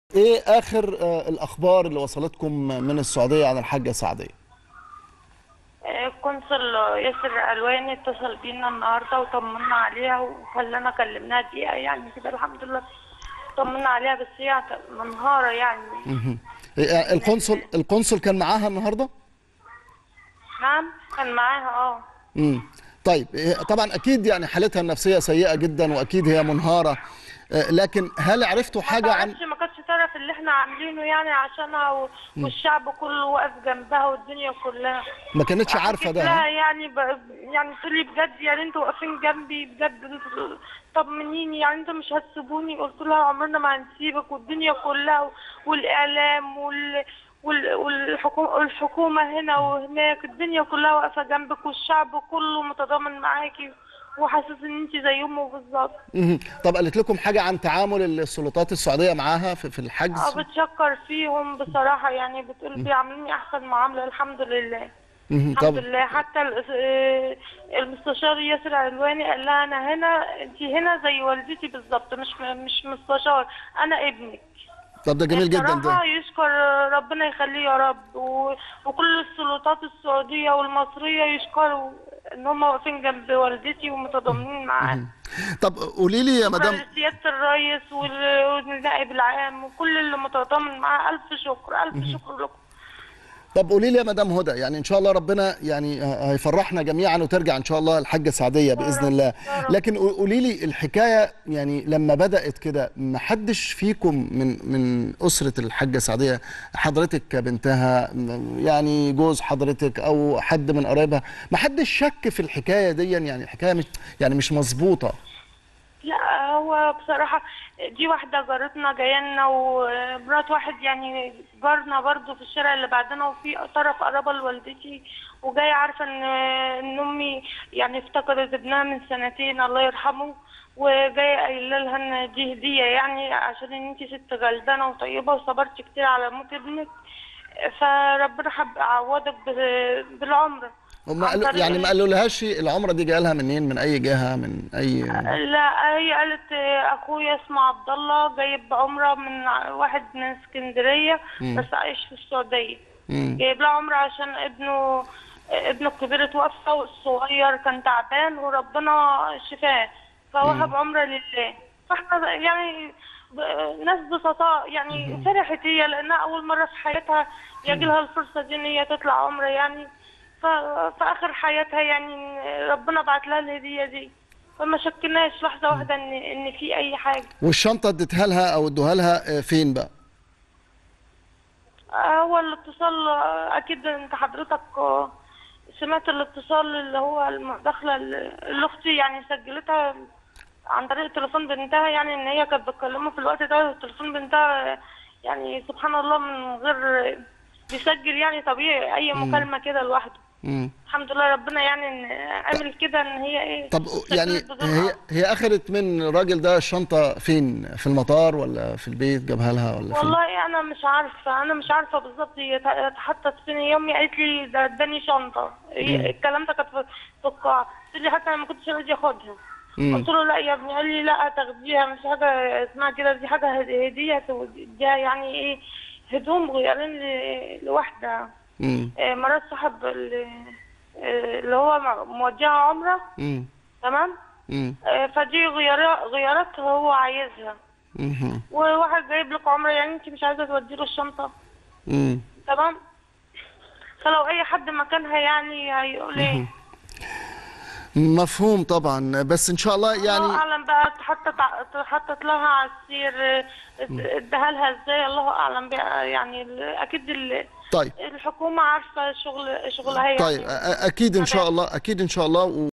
ايه اخر آه، الاخبار اللي وصلتكم من السعوديه عن الحاجه سعديه القنصل ياسر علواني اتصل بينا النهارده وطمنا عليها وخلانا كلمناها دقيقة يعني كده الحمد لله طمنا عليها بس هي منهارة يعني إيه، آه، القنصل القنصل كان معاها النهارده نعم كان معاها اه امم طيب إيه، طبعا اكيد يعني حالتها النفسيه سيئه جدا واكيد هي منهاره آه، لكن هل عرفتوا حاجه عن معرفش ما كانتش تعرف اللي احنا عاملينه يعني عشانها و- والشعب كله واقف جنبها والدنيا كلها ما كانتش عارفه ده لا ها؟ يعني ب... يعني تقول لي بجد يعني انتوا واقفين جنبي بجد طمنيني يعني انتوا مش هتسيبوني قلت لها عمرنا ما هنسيبك والدنيا كلها والاعلام وال وال- والحكومة والحكومة هنا وهناك الدنيا كلها واقفة جنبك والشعب كله متضامن معاكي وحاسس ان انت زيهم بالظبط مهم. طب قالت لكم حاجه عن تعامل السلطات السعوديه معاها في, في اه الحجز بتشكر فيهم بصراحة يعني بتقول بيعاملوني احسن معاملة الحمد لله مهم. الحمد طب لله حتى ال- آه، المستشار ياسر علواني قال لها انا هنا انت هنا زي والدتي بالظبط مش مش مستشار انا ابنك طب ده جميل جدا بصراحة ده يشكر ربنا يخليه يا رب و... وكل السلطات السعودية والمصرية يشكروا ان هم واقفين جنب والدتي ومتضامنين معاها طب قولي لي يا مدام سيادة الرئيس وال- والنائب العام وكل اللي متضامن معاه ألف شكر ألف شكر لكم طب قولي لي يا مدام هدى يعني ان شاء الله ربنا يعني هيفرحنا جميعا وترجع ان شاء الله الحاجه سعديه باذن الله يا رب. لكن قولي لي الحكايه يعني لما بدات كده ما حدش فيكم من من اسره الحاجه سعديه حضرتك كبنتها يعني جوز حضرتك او حد من قرايبها ما حدش شك في الحكايه دي يعني الحكايه مش يعني مش مظبوطه لا هو بصراحة دي واحدة جارتنا جاية لنا ومرات واحد يعني جارنا برضو في الشارع اللي بعدنا وفي طرف قرابة لوالدتي وجاية عارفة ان ان امي يعني افتقدت ابنها من سنتين الله يرحمه وجاية قايلة لها ان دي هدية يعني عشان ان انتي ست غلبانة وطيبة وصبرتي كتير على موت ابنك فربنا حب يعوضك ب- بالعمرة هم عن قالوا طريق يعني ما قالولهاش العمره دي جايه لها منين من اي جهه من اي لا هي قالت اخويا اسمه عبد الله جايب عمره من واحد من اسكندريه بس عايش في السعوديه مم. جايب لها عمره عشان ابنه ابنه الكبير اتوفى والصغير كان تعبان وربنا شفاه فوهب عمره لله فاحنا يعني ب- ناس بسطاء يعني فرحت هي لانها اول مره في حياتها يجي لها الفرصه دي ان هي تطلع عمره يعني ف- في اخر حياتها يعني ربنا بعت لها الهديه دي فما شكناش لحظه واحده ان ان في اي حاجه والشنطه اديتها لها او ادوها لها آه، فين بقى هو الاتصال آه، اكيد انت حضرتك آه، سمعت الاتصال اللي هو المداخله اللي اختي يعني سجلتها عن طريق تليفون بنتها يعني ان هي كانت بتكلمه في الوقت ده تليفون بنتها آه، يعني سبحان الله من غير بيسجل يعني طبيعي اي مكالمه كده لوحده مم. الحمد لله ربنا يعني ان عمل كده ان هي ايه طب يعني سجلت بدون هي قصد. هي اخذت من الراجل ده الشنطه فين في المطار ولا في البيت جابها لها ولا فين والله انا مش عارفه انا مش عارفه بالظبط هي اتحطت فين هي امي قالت لي ده اداني شنطه هي- الكلام ده كان في في القاعه قلت لي حتى انا ما كنتش راضي اخدها مم. قلت له لا يا ابني قال لي لا تاخديها مش حاجه اسمها كده دي حاجه هد- هديه توديها يعني ايه هدوم غيرين ل- لواحده مم. آه، مرات صاحب ال- آه، اللي هو موديها عمره مم. تمام مم. آه، فدي غيارات غيارات هو عايزها مم. وواحد جايب لك عمره يعني انت مش عايزه تودي له الشنطه مم. تمام فلو اي حد مكانها يعني هيقول ايه مفهوم طبعا بس ان شاء الله الله يعني اعلم بقى حطت حطت لها عصير اداها لها ازاي الله اعلم بقى يعني ال- اكيد ال- طيب الحكومه عارفه شغل شغلها يعني طيب أ- أ- اكيد ان شاء الله اكيد ان شاء الله